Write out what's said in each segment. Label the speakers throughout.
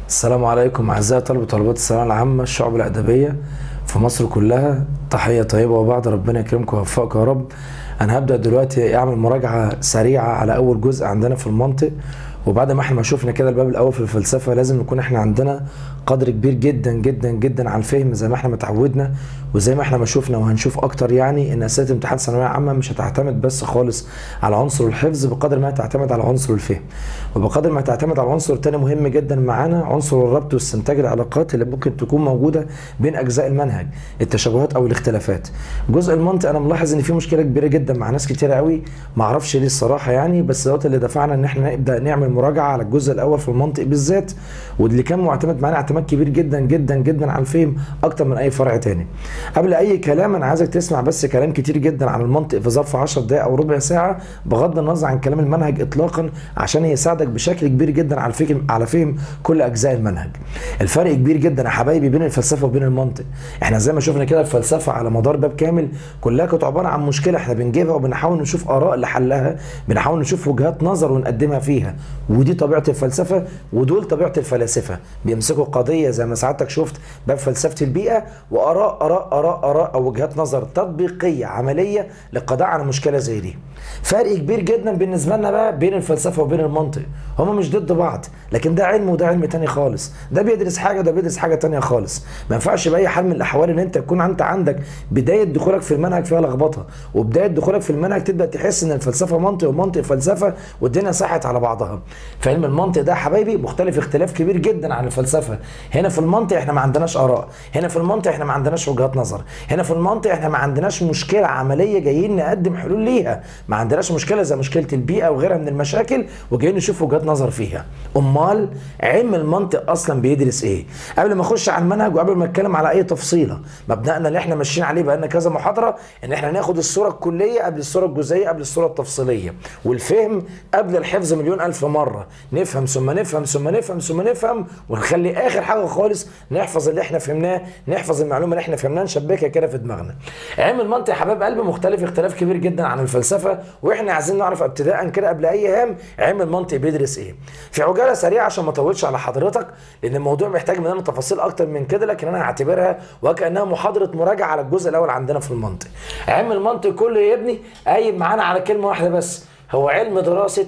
Speaker 1: السلام عليكم اعزائي طلبه وطالبات الثانويه العامه الشعب الادبيه في مصر كلها تحيه طيبه وبعد ربنا يكرمكم ويوفقكم يا رب انا هبدا دلوقتي اعمل مراجعه سريعه على اول جزء عندنا في المنطق وبعد ما احنا ما شفنا كده الباب الاول في الفلسفه لازم نكون احنا عندنا قدر كبير جدا جدا جدا على الفهم زي ما احنا متعودنا وزي ما احنا ما شفنا وهنشوف اكتر يعني ان اسئله امتحان ثانويه عامه مش هتعتمد بس خالص على عنصر الحفظ بقدر ما هتعتمد على عنصر الفهم وبقدر ما هتعتمد على عنصر تاني مهم جدا معانا عنصر الربط واستنتاج العلاقات اللي ممكن تكون موجوده بين اجزاء المنهج التشابهات او الاختلافات جزء المنطق انا ملاحظ ان في مشكله كبيره جدا مع ناس كتيره قوي ما اعرفش ليه الصراحه يعني بس دوت اللي دفعنا ان احنا نبدا نعمل مراجعه على الجزء الاول في المنطق بالذات واللي كان معتمد معانا اعتماد كبير جدا جدا جدا على الفهم اكتر من اي فرع تاني قبل اي كلام انا عايزك تسمع بس كلام كتير جدا عن المنطق في ظرف 10 دقائق او ربع ساعه بغض النظر عن كلام المنهج اطلاقا عشان يساعدك بشكل كبير جدا على فهم على فهم كل اجزاء المنهج الفرق كبير جدا يا حبايبي بين الفلسفه وبين المنطق احنا زي ما شفنا كده الفلسفه على مدار باب كامل كلها كانت عباره عن مشكله احنا بنجيبها وبنحاول نشوف اراء لحلها بنحاول نشوف وجهات نظر ونقدمها فيها ودي طبيعه الفلسفه ودول طبيعه الفلاسفه بيمسكوا قضيه زي ما سعادتك شفت باب فلسفه البيئه واراء اراء اراء اراء او وجهات نظر تطبيقيه عمليه للقضاء على مشكله زي دي فرق كبير جدا بالنسبه لنا بقى بين الفلسفه وبين المنطق هما مش ضد بعض لكن ده علم وده علم تاني خالص ده بيدرس حاجه وده بيدرس حاجه تانية خالص ما ينفعش باي حال من الاحوال ان انت تكون انت عندك بدايه دخولك في المنهج فيها لخبطه وبدايه دخولك في المنهج تبدا تحس ان الفلسفه منطق ومنطق فلسفه والدنيا صحت على بعضها فعلم المنطق ده يا حبايبي مختلف اختلاف كبير جدا عن الفلسفه هنا في المنطق احنا ما عندناش اراء هنا في المنطق احنا ما عندناش وجهات نظر هنا في المنطق احنا ما عندناش مشكله عمليه جايين نقدم حلول ليها ما عندناش مشكله زي مشكله البيئه وغيرها من المشاكل وجايين نشوف وجهات نظر فيها امال علم المنطق اصلا بيدرس ايه قبل ما اخش على المنهج وقبل ما اتكلم على اي تفصيله مبدانا اللي احنا ماشيين عليه بقالنا كذا محاضره ان احنا ناخد الصوره الكليه قبل الصوره الجزئيه قبل الصوره التفصيليه والفهم قبل الحفظ مليون الف مره نفهم ثم نفهم ثم نفهم ثم نفهم ونخلي اخر حاجه خالص نحفظ اللي احنا فهمناه نحفظ المعلومه اللي احنا فهمناها نشبكها كده في دماغنا علم المنطق يا حبايب قلبي مختلف اختلاف كبير جدا عن الفلسفه واحنا عايزين نعرف ابتداء كده قبل اي هام علم المنطق بيدرس ايه في عجاله سريعه عشان ما اطولش على حضرتك لان الموضوع محتاج مننا تفاصيل اكتر من كده لكن انا هعتبرها وكانها محاضره مراجعه على الجزء الاول عندنا في المنطق علم المنطق كله يا ابني قايم معانا على كلمه واحده بس هو علم دراسة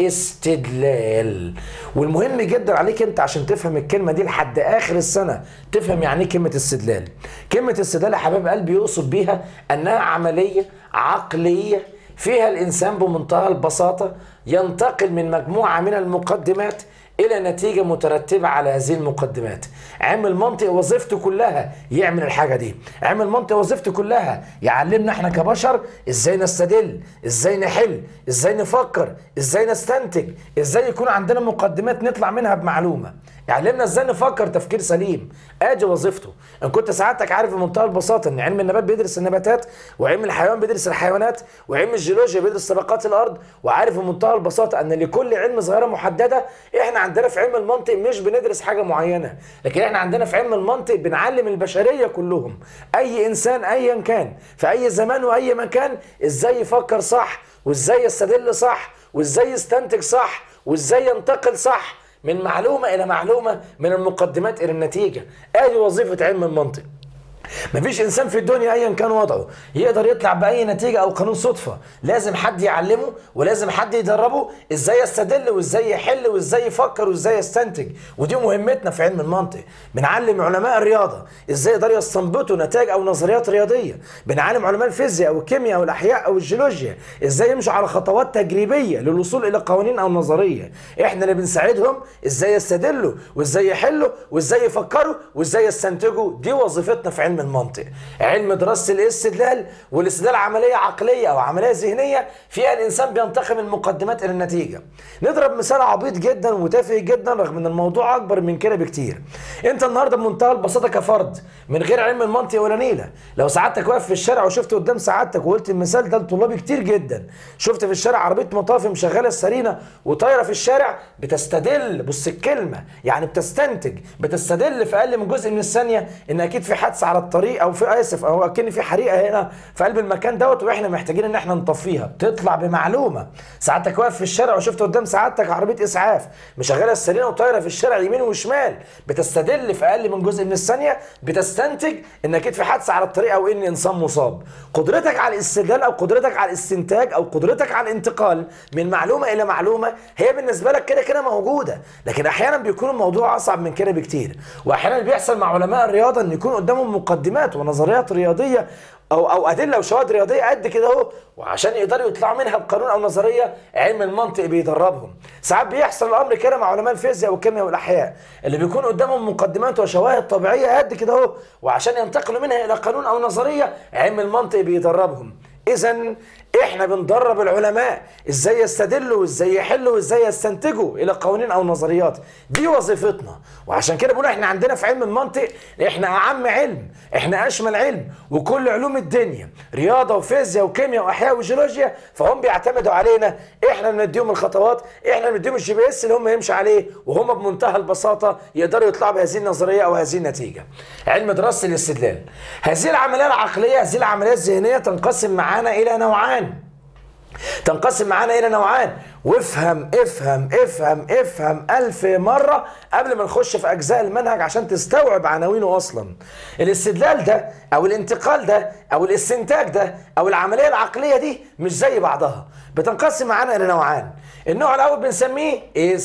Speaker 1: الاستدلال والمهم جدا عليك انت عشان تفهم الكلمة دي لحد اخر السنة تفهم يعني ايه كلمة استدلال كلمة استدلال يا حبايب قلبي يقصد بيها انها عملية عقلية فيها الانسان بمنتهى البساطة ينتقل من مجموعة من المقدمات الى نتيجه مترتبه على هذه المقدمات علم المنطق وظيفته كلها يعمل الحاجه دي علم المنطق وظيفته كلها يعلمنا احنا كبشر ازاي نستدل ازاي نحل ازاي نفكر ازاي نستنتج ازاي يكون عندنا مقدمات نطلع منها بمعلومه يعلمنا ازاي نفكر تفكير سليم ادي وظيفته ان كنت سعادتك عارف بمنتهى البساطه ان علم النبات بيدرس النباتات وعلم الحيوان بيدرس الحيوانات وعلم الجيولوجيا بيدرس طبقات الارض وعارف بمنتهى البساطه ان لكل علم صغيره محدده احنا عندنا في علم المنطق مش بندرس حاجه معينه لكن احنا عندنا في علم المنطق بنعلم البشريه كلهم اي انسان ايا كان في اي زمان واي مكان ازاي يفكر صح وازاي يستدل صح وازاي يستنتج صح وازاي ينتقل صح من معلومة إلى معلومة من المقدمات إلى النتيجة آدي وظيفة علم المنطق مفيش انسان في الدنيا ايا كان وضعه يقدر يطلع باي نتيجه او قانون صدفه لازم حد يعلمه ولازم حد يدربه ازاي يستدل وازاي يحل وازاي يفكر وازاي يستنتج ودي مهمتنا في علم المنطق بنعلم علماء الرياضه ازاي يقدروا يستنبطوا نتائج او نظريات رياضيه بنعلم علماء الفيزياء او الكيمياء او الاحياء او الجيولوجيا ازاي يمشوا على خطوات تجريبيه للوصول الى قوانين او نظريه احنا اللي بنساعدهم ازاي يستدلوا وازاي يحلوا وازاي يفكروا وازاي يستنتجوا دي وظيفتنا في علم المنطق علم دراسة الاستدلال والاستدلال عملية عقلية أو عملية ذهنية فيها الإنسان بينتقل من المقدمات إلى النتيجة نضرب مثال عبيط جدا وتافه جدا رغم ان الموضوع اكبر من كده بكتير انت النهارده بمنتهى البساطه كفرد من غير علم المنطق ولا نيله لو سعادتك واقف في الشارع وشفت قدام سعادتك وقلت المثال ده لطلابي كتير جدا شفت في الشارع عربيه مطاف مشغله السرينه وطايره في الشارع بتستدل بص الكلمه يعني بتستنتج بتستدل في اقل من جزء من الثانيه ان اكيد في حادثه على الطريق او في اسف او اكن في حريقه هنا في قلب المكان دوت واحنا محتاجين ان احنا نطفيها بتطلع بمعلومه سعادتك واقف في الشارع وشفت قدام سعادتك عربيه اسعاف مشغله السرينه وطايره في الشارع يمين وشمال بتستدل في اقل من جزء من الثانيه بتستنتج ان اكيد في حادثه على الطريق او ان انسان مصاب قدرتك على الاستدلال او قدرتك على الاستنتاج او قدرتك على الانتقال من معلومه الى معلومه هي بالنسبه لك كده كده موجوده لكن احيانا بيكون الموضوع اصعب من كده بكتير واحيانا بيحصل مع علماء الرياضه ان يكون قدامهم مقدمات ونظريات رياضيه او او ادله وشواهد رياضيه قد كده اهو وعشان يقدروا يطلعوا منها بقانون او نظريه علم المنطق بيدربهم ساعات بيحصل الامر كده مع علماء الفيزياء والكيمياء والاحياء اللي بيكون قدامهم مقدمات وشواهد طبيعيه قد كده اهو وعشان ينتقلوا منها الى قانون او نظريه علم المنطق بيدربهم اذا احنا بندرب العلماء ازاي يستدلوا وازاي يحلوا وازاي يستنتجوا الى قوانين او نظريات دي وظيفتنا وعشان كده بقول احنا عندنا في علم المنطق احنا اعم علم احنا اشمل علم وكل علوم الدنيا رياضه وفيزياء وكيمياء واحياء وجيولوجيا فهم بيعتمدوا علينا احنا بنديهم الخطوات احنا بنديهم الجي بي اس اللي هم يمشوا عليه وهم بمنتهى البساطه يقدروا يطلعوا بهذه النظريه او هذه النتيجه علم دراسه الاستدلال هذه العمليه العقليه هذه العمليه الذهنيه تنقسم معانا الى نوعان تنقسم معانا الى نوعان وافهم افهم افهم افهم الف مره قبل ما نخش في اجزاء المنهج عشان تستوعب عناوينه اصلا الاستدلال ده او الانتقال ده او الاستنتاج ده او العمليه العقليه دي مش زي بعضها بتنقسم معانا الى نوعان النوع الاول بنسميه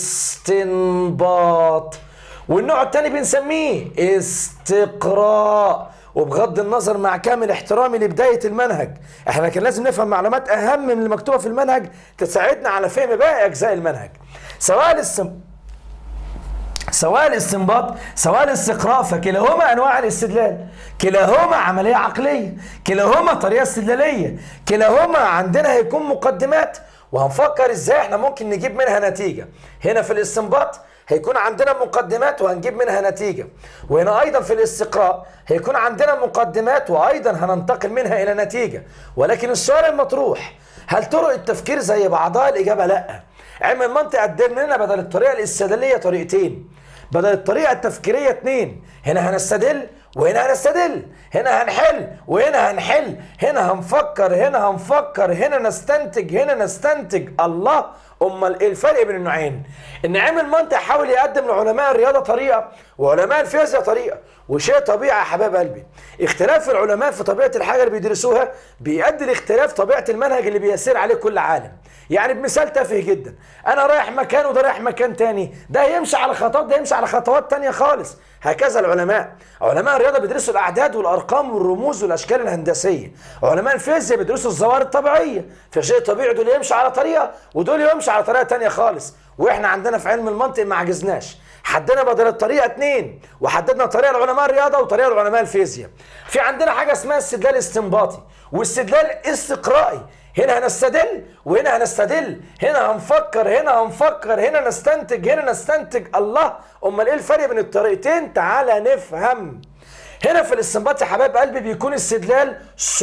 Speaker 1: استنباط والنوع الثاني بنسميه استقراء وبغض النظر مع كامل احترامي لبداية المنهج احنا كان لازم نفهم معلومات اهم من اللي مكتوبة في المنهج تساعدنا على فهم باقي اجزاء المنهج سواء الاستم... سواء الاستنباط سواء الاستقراء فكلاهما انواع الاستدلال كلاهما عمليه عقليه كلاهما طريقه استدلاليه كلاهما عندنا هيكون مقدمات وهنفكر ازاي احنا ممكن نجيب منها نتيجه هنا في الاستنباط هيكون عندنا مقدمات وهنجيب منها نتيجة وهنا أيضا في الاستقراء هيكون عندنا مقدمات وأيضا هننتقل منها إلى نتيجة ولكن السؤال المطروح هل طرق التفكير زي بعضها الإجابة لأ علم المنطق قدم لنا بدل الطريقة الاستدلالية طريقتين بدل الطريقة التفكيرية اتنين هنا هنستدل وهنا هنستدل هنا هنحل وهنا هنحل هنا هنفكر هنا هنفكر هنا نستنتج هنا نستنتج الله امال ايه الفرق بين النوعين ان علم المنطق حاول يقدم لعلماء الرياضه طريقه وعلماء الفيزياء طريقه وشيء طبيعي يا حباب قلبي اختلاف العلماء في طبيعه الحاجه اللي بيدرسوها بيؤدي لاختلاف طبيعه المنهج اللي بيسير عليه كل عالم يعني بمثال تافه جدا انا رايح مكان وده رايح مكان تاني ده يمشي على خطوات ده يمشي على خطوات تانية خالص هكذا العلماء علماء الرياضه بيدرسوا الاعداد والارقام والرموز والاشكال الهندسيه علماء الفيزياء بيدرسوا الظواهر الطبيعيه فشيء طبيعي دول يمشي على طريقه ودول يمشي على طريقه تانية خالص واحنا عندنا في علم المنطق ما عجزناش حددنا بدل الطريقه اتنين وحددنا طريقه لعلماء الرياضه وطريقه لعلماء الفيزياء في عندنا حاجه اسمها استدلال استنباطي واستدلال استقرائي هنا هنستدل وهنا هنستدل هنا هنفكر هنا هنفكر هنا نستنتج هنا نستنتج الله امال ايه الفرق بين الطريقتين تعالى نفهم هنا في الاستنباط يا حبايب قلبي بيكون استدلال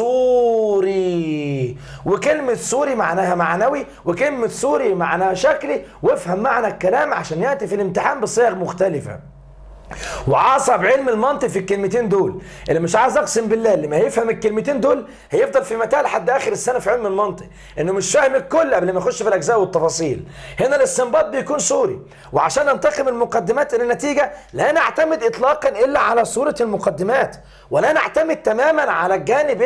Speaker 1: صوري وكلمة صوري معناها معنوي وكلمة صوري معناها شكلي وافهم معنى الكلام عشان يأتي في الامتحان بصيغ مختلفة وعصب علم المنطق في الكلمتين دول اللي مش عايز اقسم بالله اللي ما هيفهم الكلمتين دول هيفضل في متاع لحد اخر السنه في علم المنطق انه مش فاهم الكل قبل ما يخش في الاجزاء والتفاصيل هنا الاستنباط بيكون صوري وعشان ننتقل من المقدمات الى النتيجه لا نعتمد اطلاقا الا على صوره المقدمات ولا نعتمد تماما على الجانب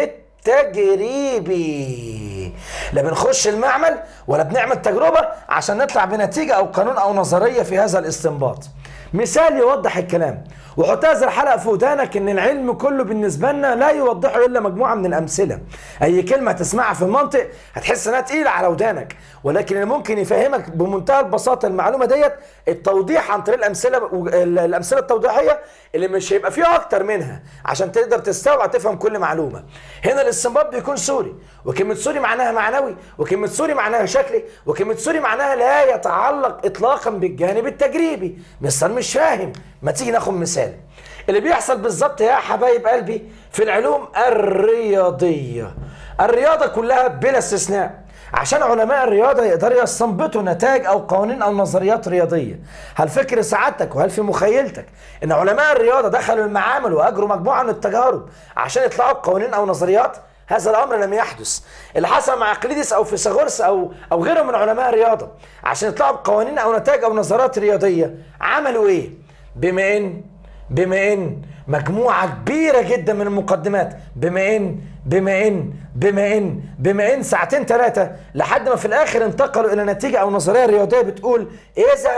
Speaker 1: التجريبي لا بنخش المعمل ولا بنعمل تجربه عشان نطلع بنتيجه او قانون او نظريه في هذا الاستنباط مثال يوضح الكلام وحط هذه الحلقه في ودانك ان العلم كله بالنسبه لنا لا يوضحه الا مجموعه من الامثله اي كلمه تسمعها في المنطق هتحس انها تقيله على ودانك ولكن اللي ممكن يفهمك بمنتهى البساطه المعلومه ديت التوضيح عن طريق الامثله الامثله التوضيحيه اللي مش هيبقى فيها اكتر منها عشان تقدر تستوعب تفهم كل معلومه هنا الاستنباط بيكون سوري وكلمه سوري معناها معنوي وكلمه سوري معناها شكلي وكلمه سوري معناها لا يتعلق اطلاقا بالجانب التجريبي مستر مش فاهم ما تيجي ناخد مثال اللي بيحصل بالظبط يا حبايب قلبي في العلوم الرياضيه الرياضه كلها بلا استثناء عشان علماء الرياضة يقدروا يستنبطوا نتائج أو قوانين أو نظريات رياضية هل فكر سعادتك وهل في مخيلتك إن علماء الرياضة دخلوا المعامل وأجروا مجموعة من التجارب عشان يطلعوا بقوانين أو نظريات هذا الامر لم يحدث اللي حصل مع اقليدس او فيثاغورس او او غيرهم من علماء الرياضه عشان يطلعوا بقوانين او نتائج او نظريات رياضيه عملوا ايه بما ان بما ان مجموعه كبيره جدا من المقدمات بما ان بما ان بما ان بما ان ساعتين ثلاثه لحد ما في الاخر انتقلوا الى نتيجه او نظريه رياضيه بتقول اذا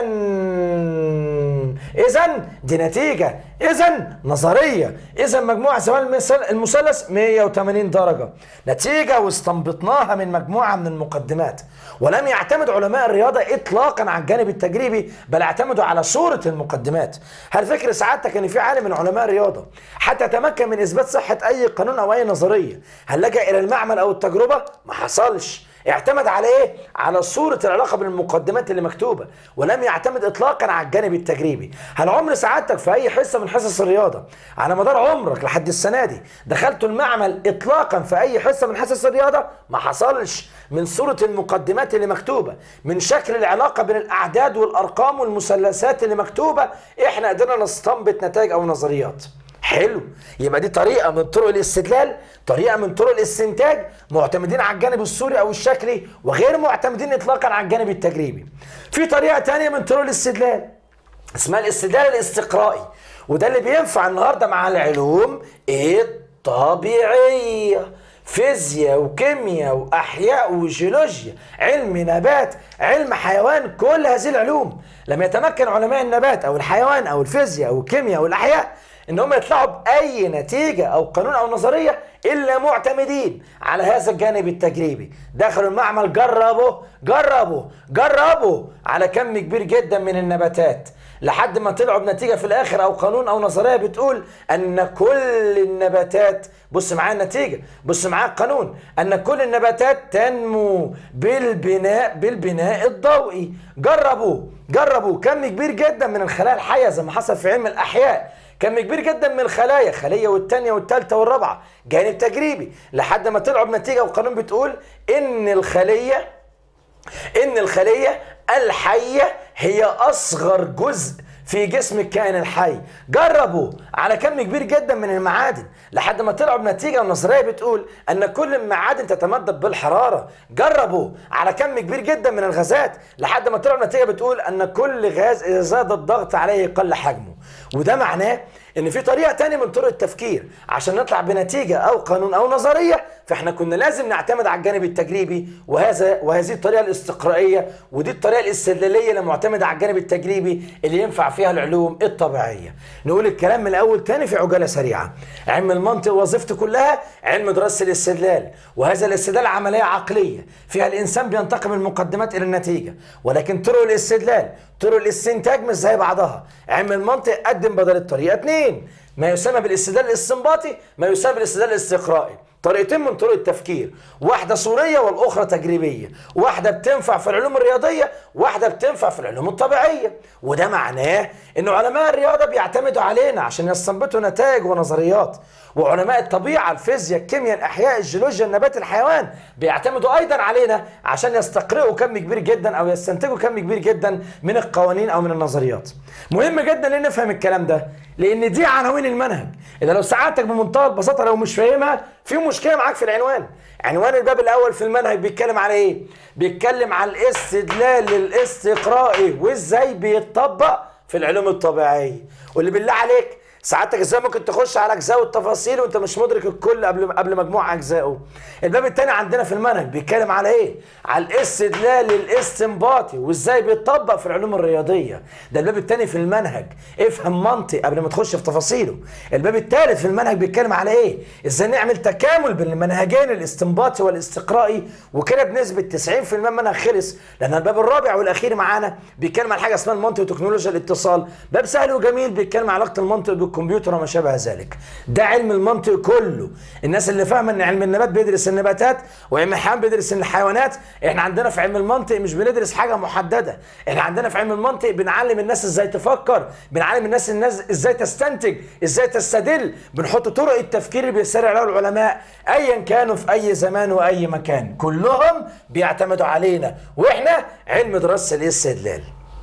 Speaker 1: اذا دي نتيجه اذا نظريه اذا مجموعه زوال المثلث 180 درجه نتيجه واستنبطناها من مجموعه من المقدمات ولم يعتمد علماء الرياضه اطلاقا على الجانب التجريبي بل اعتمدوا على صوره المقدمات هل فكر سعادتك ان في عالم من علماء الرياضه حتى تمكن من اثبات صحه اي قانون او اي نظريه هل لجا الى المعمل او التجربه ما حصلش اعتمد على ايه؟ على صورة العلاقة بين المقدمات اللي مكتوبة ولم يعتمد اطلاقا على الجانب التجريبي هل عمر سعادتك في اي حصة من حصص الرياضة على مدار عمرك لحد السنة دي دخلت المعمل اطلاقا في اي حصة من حصص الرياضة ما حصلش من صورة المقدمات اللي مكتوبة من شكل العلاقة بين الاعداد والارقام والمثلثات اللي مكتوبة احنا قدرنا نستنبط نتائج او نظريات حلو يبقى دي طريقه من طرق الاستدلال طريقه من طرق الاستنتاج معتمدين على الجانب الصوري او الشكلي وغير معتمدين اطلاقا على الجانب التجريبي في طريقه تانية من طرق الاستدلال اسمها الاستدلال الاستقرائي وده اللي بينفع النهارده مع العلوم الطبيعيه فيزياء وكيمياء واحياء وجيولوجيا علم نبات علم حيوان كل هذه العلوم لم يتمكن علماء النبات او الحيوان او الفيزياء او الكيمياء والاحياء ان هم يطلعوا باي نتيجه او قانون او نظريه الا معتمدين على هذا الجانب التجريبي دخلوا المعمل جربوا جربوا جربوا على كم كبير جدا من النباتات لحد ما طلعوا بنتيجه في الاخر او قانون او نظريه بتقول ان كل النباتات بص معايا النتيجه بص معايا القانون ان كل النباتات تنمو بالبناء بالبناء الضوئي جربوا جربوا كم كبير جدا من الخلايا الحيه زي ما حصل في علم الاحياء كم كبير جدا من الخلايا خليه والثانيه والثالثه والرابعه جانب تجريبي لحد ما طلعوا بنتيجه وقانون بتقول ان الخليه ان الخليه الحيه هي اصغر جزء في جسم الكائن الحي جربوا على كم كبير جدا من المعادن لحد ما طلعوا بنتيجه النظريه بتقول ان كل المعادن تتمدد بالحراره جربوا على كم كبير جدا من الغازات لحد ما طلعوا بنتيجه بتقول ان كل غاز اذا زاد الضغط عليه قل حجمه وده معناه ان في طريقه تانية من طرق التفكير عشان نطلع بنتيجه او قانون او نظريه فاحنا كنا لازم نعتمد على الجانب التجريبي وهذا وهذه الطريقه الاستقرائيه ودي الطريقه الاستدلاليه اللي معتمده على الجانب التجريبي اللي ينفع فيها العلوم الطبيعيه نقول الكلام من الاول تاني في عجاله سريعه علم المنطق وظيفته كلها علم دراسه الاستدلال وهذا الاستدلال عمليه عقليه فيها الانسان بينتقل من المقدمات الى النتيجه ولكن طرق الاستدلال طرق الاستنتاج مش زي بعضها علم المنطق قدم بدل الطريقه اثنين ما يسمى بالاستدلال الاستنباطي ما يسمى بالاستدلال الاستقرائي طريقتين من طرق التفكير واحدة صورية والأخرى تجريبية واحدة بتنفع في العلوم الرياضية واحدة بتنفع في العلوم الطبيعية وده معناه أن علماء الرياضة بيعتمدوا علينا عشان يستنبطوا نتائج ونظريات وعلماء الطبيعة الفيزياء الكيمياء الأحياء الجيولوجيا النبات الحيوان بيعتمدوا أيضا علينا عشان يستقرئوا كم كبير جدا أو يستنتجوا كم كبير جدا من القوانين أو من النظريات مهم جدا ان نفهم الكلام ده لان دي عناوين المنهج اذا لو ساعدتك بمنتهى البساطه لو مش فاهمها في مشكله معاك في العنوان عنوان الباب الاول في المنهج بيتكلم على ايه بيتكلم على الاستدلال الاستقرائي وازاي بيتطبق في العلوم الطبيعيه واللي بالله عليك سعادتك ازاي ممكن تخش على اجزاء والتفاصيل وانت مش مدرك الكل قبل قبل مجموع اجزائه الباب الثاني عندنا في المنهج بيتكلم على ايه على الاستدلال الاستنباطي وازاي بيتطبق في العلوم الرياضيه ده الباب الثاني في المنهج افهم منطق قبل ما تخش في تفاصيله الباب الثالث في المنهج بيتكلم على ايه ازاي نعمل تكامل بين المنهجين الاستنباطي والاستقرائي وكده بنسبه 90% المنهج خلص لان الباب الرابع والاخير معانا بيتكلم على حاجه اسمها المنطق وتكنولوجيا الاتصال باب سهل وجميل بيتكلم على علاقه المنطق الكمبيوتر وما شابه ذلك ده علم المنطق كله الناس اللي فاهمه ان علم النبات بيدرس النباتات وعلم الحيوان بيدرس الحيوانات احنا عندنا في علم المنطق مش بندرس حاجه محدده احنا عندنا في علم المنطق بنعلم الناس ازاي تفكر بنعلم الناس الناس ازاي تستنتج ازاي تستدل بنحط طرق التفكير اللي بيسارع لها العلماء ايا كانوا في اي زمان واي مكان كلهم بيعتمدوا علينا واحنا علم دراسه الاستدلال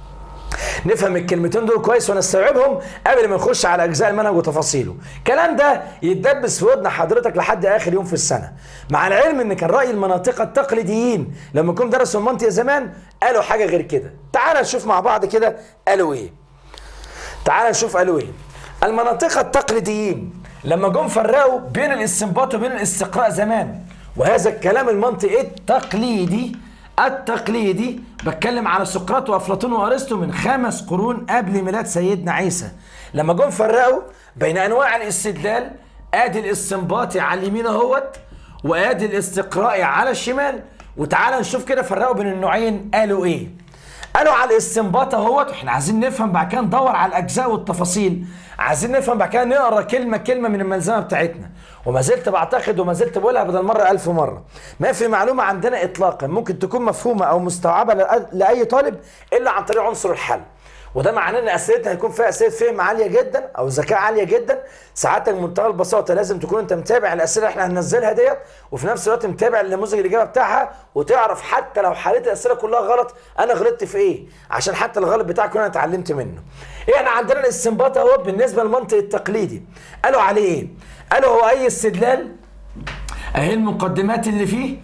Speaker 1: نفهم الكلمتين دول كويس ونستوعبهم قبل ما نخش على اجزاء المنهج وتفاصيله الكلام ده يتدبس في ودن حضرتك لحد اخر يوم في السنه مع العلم ان كان راي المناطق التقليديين لما كنت درسوا المنطق زمان قالوا حاجه غير كده تعال نشوف مع بعض كده قالوا ايه تعال نشوف قالوا ايه المناطق التقليديين لما جم فرقوا بين الاستنباط وبين الاستقراء زمان وهذا الكلام المنطقي التقليدي التقليدي بتكلم على سقراط وافلاطون وارسطو من خمس قرون قبل ميلاد سيدنا عيسى لما جم فرقوا بين انواع الاستدلال ادي الاستنباطي على اليمين اهوت وادي الاستقرائي على الشمال وتعالى نشوف كده فرقوا بين النوعين قالوا ايه قالوا على الاستنباط اهوت احنا عايزين نفهم بعد كده ندور على الاجزاء والتفاصيل عايزين نفهم بعد كده نقرا كلمه كلمه من الملزمه بتاعتنا وما زلت بعتقد وما زلت بقولها بدل مره ألف مره ما في معلومه عندنا اطلاقا ممكن تكون مفهومه او مستوعبه لاي طالب الا عن طريق عنصر الحل وده معناه ان اسئلتنا هيكون فيها اسئله فهم عاليه جدا او ذكاء عاليه جدا ساعتك بمنتهى البساطه لازم تكون انت متابع الاسئله اللي احنا هننزلها ديت وفي نفس الوقت متابع النموذج الاجابه بتاعها وتعرف حتى لو حليت الاسئله كلها غلط انا غلطت في ايه عشان حتى الغلط بتاعك انا اتعلمت منه احنا عندنا الاستنباط اهو بالنسبه للمنطق التقليدي قالوا عليه ايه قالوا هو اي استدلال اهي المقدمات اللي فيه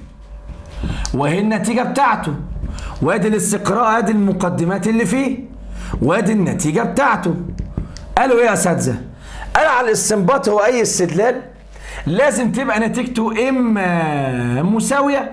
Speaker 1: واهي النتيجه بتاعته وادي الاستقراء ادي المقدمات اللي فيه وادي النتيجه بتاعته قالوا ايه يا اساتذه قالوا على الاستنباط هو اي استدلال لازم تبقى نتيجته اما مساويه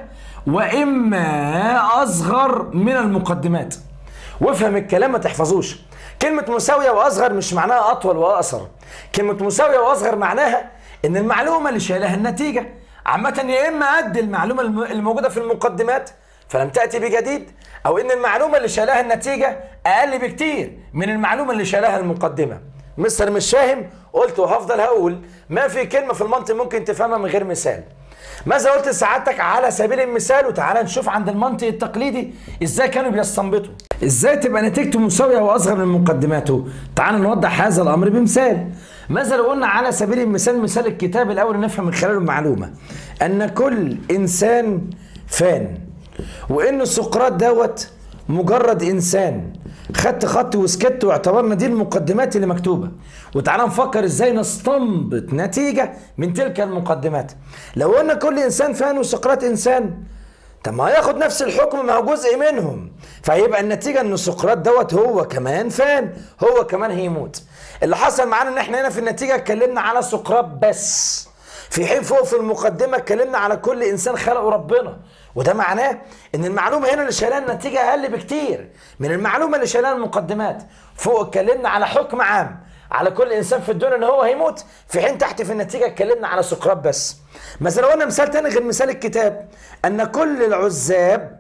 Speaker 1: واما اصغر من المقدمات وافهم الكلام ما تحفظوش كلمة مساوية وأصغر مش معناها أطول وأقصر كلمة مساوية وأصغر معناها إن المعلومة اللي شايلها النتيجة عامة يا إما قد المعلومة الموجودة في المقدمات فلم تأتي بجديد أو إن المعلومة اللي شايلها النتيجة أقل بكتير من المعلومة اللي شايلها المقدمة مستر مش فاهم قلت وهفضل هقول ما في كلمة في المنطق ممكن تفهمها من غير مثال ماذا قلت لسعادتك على سبيل المثال وتعالى نشوف عند المنطق التقليدي ازاي كانوا بيستنبطوا ازاي تبقى نتيجته مساويه واصغر من مقدماته تعالى نوضح هذا الامر بمثال ماذا لو قلنا على سبيل المثال مثال الكتاب الاول نفهم من خلاله المعلومه ان كل انسان فان وان سقراط دوت مجرد انسان خدت خط وسكت واعتبرنا دي المقدمات اللي مكتوبه وتعالى نفكر ازاي نستنبط نتيجه من تلك المقدمات لو قلنا كل انسان فان وسقراط انسان طب ما هياخد نفس الحكم ما هو جزء منهم فهيبقى النتيجه ان سقراط دوت هو كمان فان هو كمان هيموت اللي حصل معانا ان احنا هنا في النتيجه اتكلمنا على سقراط بس في حين فوق في المقدمه اتكلمنا على كل انسان خلقه ربنا وده معناه ان المعلومه هنا اللي شايلها النتيجه اقل بكتير من المعلومه اللي شايلها المقدمات فوق اتكلمنا على حكم عام على كل انسان في الدنيا ان هو هيموت في حين تحت في النتيجه اتكلمنا على سقراط بس مثلا لو قلنا مثال تاني غير مثال الكتاب ان كل العزاب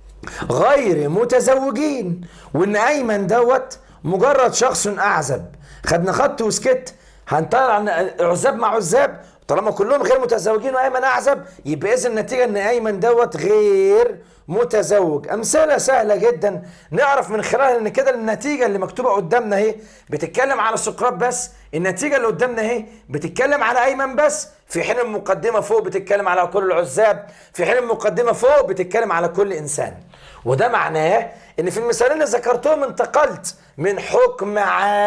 Speaker 1: غير متزوجين وان ايمن دوت مجرد شخص اعزب خدنا خط وسكت هنطلع عن عزاب مع عزاب طالما كلهم غير متزوجين وايمن اعزب يبقى اذا النتيجه ان ايمن دوت غير متزوج امثله سهله جدا نعرف من خلالها ان كده النتيجه اللي مكتوبه قدامنا اهي بتتكلم على سقراط بس النتيجه اللي قدامنا اهي بتتكلم على ايمن بس في حين المقدمه فوق بتتكلم على كل العزاب في حين المقدمه فوق بتتكلم على كل انسان وده معناه ان في المثالين اللي ذكرتهم انتقلت من حكم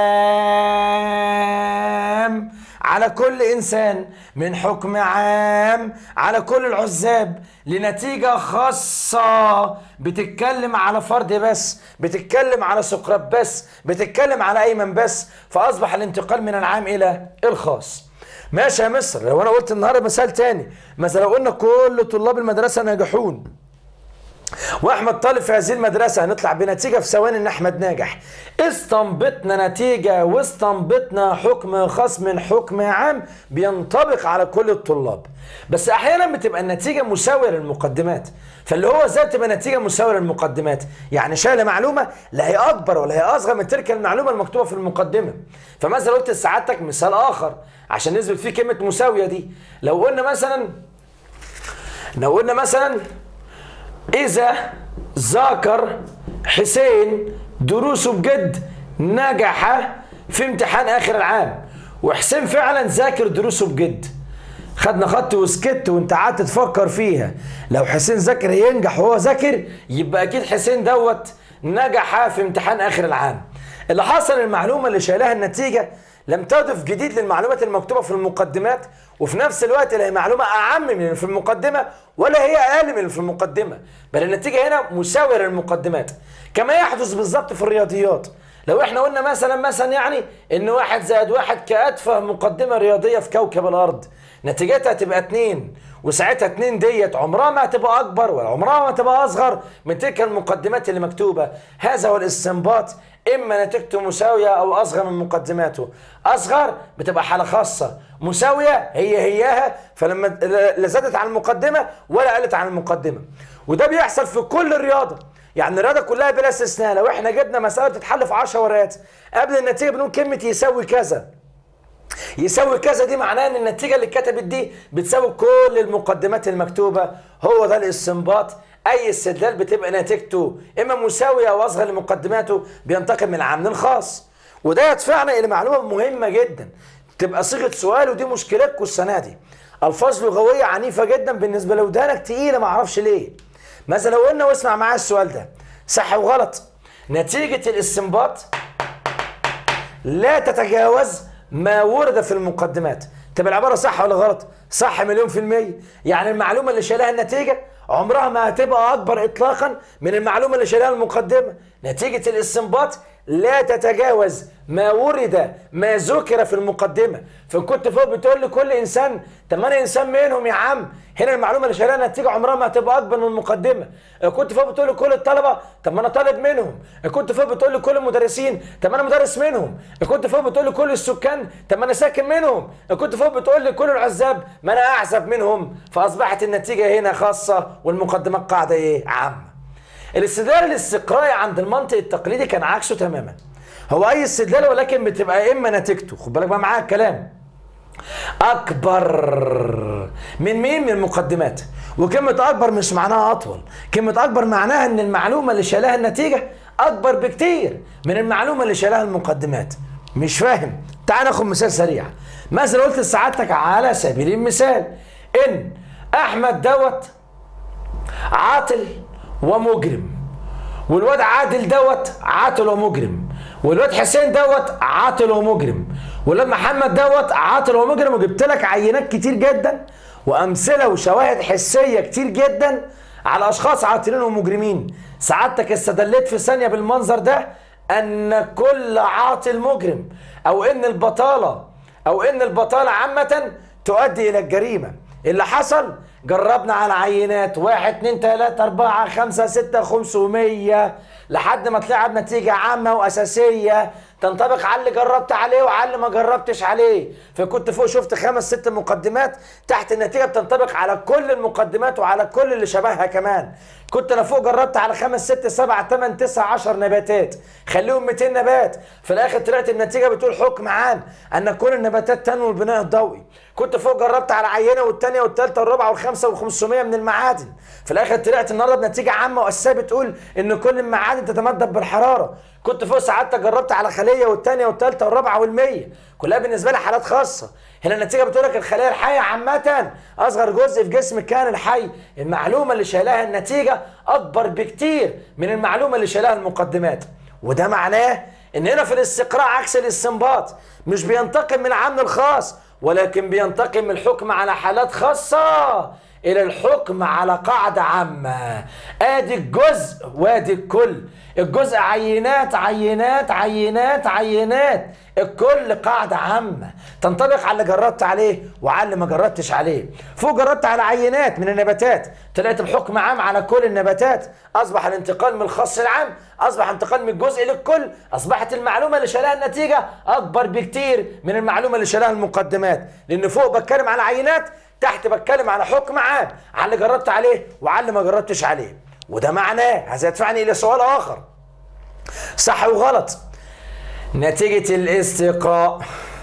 Speaker 1: عام على كل انسان من حكم عام على كل العزاب لنتيجة خاصة بتتكلم على فرد بس بتتكلم على سقراط بس بتتكلم على ايمن بس فاصبح الانتقال من العام الى الخاص ماشي يا مصر لو انا قلت النهارده مثال تاني مثلا لو قلنا كل طلاب المدرسة ناجحون واحمد طالب في هذه المدرسه هنطلع بنتيجه في ثواني ان احمد ناجح استنبطنا نتيجه واستنبطنا حكم خاص من حكم عام بينطبق على كل الطلاب بس احيانا بتبقى النتيجه مساويه للمقدمات فاللي هو ازاي تبقى نتيجه مساويه للمقدمات يعني شايله معلومه لا هي اكبر ولا هي اصغر من تلك المعلومه المكتوبه في المقدمه فمثلا قلت لسعادتك مثال اخر عشان نثبت فيه كلمه مساويه دي لو قلنا مثلا لو قلنا مثلا إذا ذاكر حسين دروسه بجد نجح في امتحان آخر العام وحسين فعلا ذاكر دروسه بجد خدنا خط وسكت وانت قعدت تفكر فيها لو حسين ذاكر ينجح وهو ذاكر يبقى اكيد حسين دوت نجح في امتحان اخر العام اللي حصل المعلومه اللي شايلها النتيجه لم تضف جديد للمعلومات المكتوبه في المقدمات وفي نفس الوقت لا هي معلومه اعم من اللي في المقدمه ولا هي اقل من اللي في المقدمه بل النتيجه هنا مساويه للمقدمات كما يحدث بالظبط في الرياضيات لو احنا قلنا مثلا مثلا يعني ان واحد زائد واحد كاتفه مقدمه رياضيه في كوكب الارض نتيجتها تبقى اتنين وساعتها اتنين ديت عمرها ما هتبقى اكبر ولا عمرها ما هتبقى اصغر من تلك المقدمات اللي مكتوبه هذا هو الاستنباط اما نتيجته مساويه او اصغر من مقدماته اصغر بتبقى حاله خاصه مساويه هي هياها فلما لا زادت عن المقدمه ولا قلت عن المقدمه وده بيحصل في كل الرياضه يعني الرياضه كلها بلا استثناء لو احنا جبنا مساله بتتحل في 10 ورقات قبل النتيجه بنقول كلمه يساوي كذا يساوي كذا دي معناها ان النتيجه اللي اتكتبت دي بتساوي كل المقدمات المكتوبه هو ده الاستنباط اي استدلال بتبقى نتيجته اما مساويه او اصغر لمقدماته بينتقل من العام للخاص وده يدفعنا الى معلومه مهمه جدا تبقى صيغه سؤال ودي مشكلتكم السنه دي الفاظ لغويه عنيفه جدا بالنسبه لودانك تقيله ما اعرفش ليه مثلا لو قلنا واسمع معايا السؤال ده صح وغلط نتيجه الاستنباط لا تتجاوز ما ورد في المقدمات تبقى العباره صح ولا غلط صح مليون في المية يعني المعلومة اللي شالها النتيجة عمرها ما هتبقى أكبر إطلاقا من المعلومة اللي شالها المقدمة نتيجة الاستنباط لا تتجاوز ما ورد ما ذكر في المقدمة فكنت فوق بتقول لكل إنسان طب ما أنا إنسان منهم يا عم هنا المعلومة اللي شالها النتيجة عمرها ما هتبقى أكبر من المقدمة كنت فوق بتقول لكل الطلبة طب ما أنا طالب منهم كنت فوق بتقول لكل المدرسين طب ما أنا مدرس منهم كنت فوق بتقول لكل السكان طب ما أنا ساكن منهم كنت فوق بتقول لكل العزاب ما أنا أعزب منهم فأصبحت النتيجة هنا خاصة والمقدمات قاعدة إيه عامة الاستدلال الاستقرائي عند المنطق التقليدي كان عكسه تماما هو اي استدلال ولكن بتبقى اما نتيجته خد بالك بقى معايا الكلام اكبر من مين من المقدمات وكلمة أكبر مش معناها أطول كلمة أكبر معناها إن المعلومة اللي شالها النتيجة أكبر بكتير من المعلومة اللي شالها المقدمات مش فاهم تعال ناخد مثال سريع مثلا قلت لسعادتك على سبيل المثال إن أحمد دوت عاطل ومجرم والواد عادل دوت عاطل ومجرم والواد حسين دوت عاطل ومجرم والواد محمد دوت عاطل ومجرم وجبت لك عينات كتير جدا وامثله وشواهد حسيه كتير جدا على اشخاص عاطلين ومجرمين سعادتك استدليت في ثانيه بالمنظر ده ان كل عاطل مجرم او ان البطاله او ان البطاله عامه تؤدي الى الجريمه اللي حصل جربنا على عينات واحد اتنين تلاتة اربعة خمسة ستة خمسمية لحد ما طلع بنتيجة عامة وأساسية تنطبق على اللي جربت عليه وعلى اللي ما جربتش عليه فكنت فوق شفت خمس ست مقدمات تحت النتيجة بتنطبق على كل المقدمات وعلى كل اللي شبهها كمان كنت انا فوق جربت على خمس ست سبع تمن تسع عشر نباتات خليهم 200 نبات في الاخر طلعت النتيجة بتقول حكم عام ان كل النباتات تنمو البناء الضوئي كنت فوق جربت على عينة والثانية والثالثة والرابعة والخامسة والخمسمية من المعادن في الاخر طلعت النهارده بنتيجة عامة واساسية بتقول ان كل المعادن تتمدد بالحرارة كنت فوق سعادتك جربت على خليه والثانيه والثالثه والرابعه والمية كلها بالنسبه لي حالات خاصه هنا النتيجه بتقول لك الخليه الحيه عامه اصغر جزء في جسم الكائن الحي المعلومه اللي شايلها النتيجه اكبر بكتير من المعلومه اللي شايلها المقدمات وده معناه ان هنا في الاستقراء عكس الاستنباط مش بينتقم من العام الخاص ولكن بينتقم من الحكم على حالات خاصه الى الحكم على قاعدة عامة ادي الجزء وادي الكل الجزء عينات عينات عينات عينات الكل قاعدة عامة تنطبق على اللي جربت عليه وعلى اللي ما جربتش عليه فوق جربت على عينات من النباتات طلعت الحكم عام على كل النباتات اصبح الانتقال من الخاص للعام اصبح انتقال من الجزء للكل اصبحت المعلومة اللي شالها النتيجة اكبر بكتير من المعلومة اللي شالها المقدمات لان فوق بتكلم على عينات تحت بتكلم على حكم عام على اللي جربت عليه وعلى اللي ما جربتش عليه وده معناه هذا يدفعني الى سؤال اخر صح وغلط نتيجة الاستقراء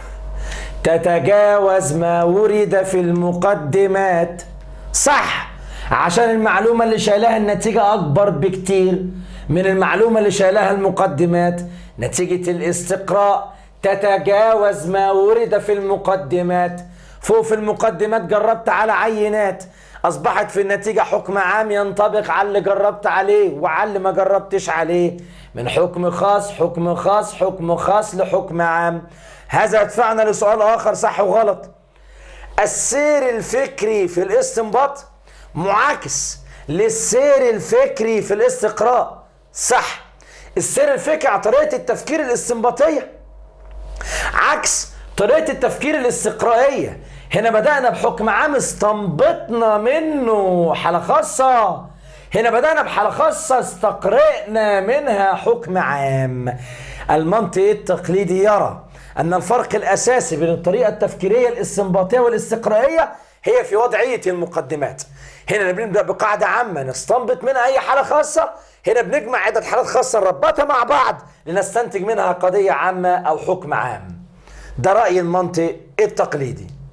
Speaker 1: تتجاوز ما ورد في المقدمات صح عشان المعلومة اللي شايلها النتيجة أكبر بكتير من المعلومة اللي شايلها المقدمات نتيجة الاستقراء تتجاوز ما ورد في المقدمات فوق في المقدمات جربت على عينات أصبحت في النتيجة حكم عام ينطبق على اللي جربت عليه وعلى اللي ما جربتش عليه من حكم خاص حكم خاص حكم خاص لحكم عام هذا يدفعنا لسؤال آخر صح وغلط السير الفكري في الاستنباط معاكس للسير الفكري في الاستقراء صح السير الفكري على طريقة التفكير الاستنباطية عكس طريقة التفكير الاستقرائية هنا بدأنا بحكم عام استنبطنا منه حالة خاصة هنا بدأنا بحالة خاصة استقرئنا منها حكم عام المنطق التقليدي يرى أن الفرق الأساسي بين الطريقة التفكيرية الاستنباطية والاستقرائية هي في وضعية المقدمات هنا بنبدأ بقاعدة عامة نستنبط منها أي حالة خاصة هنا بنجمع عدة حالات خاصة نربطها مع بعض لنستنتج منها قضية عامة أو حكم عام ده رأي المنطق التقليدي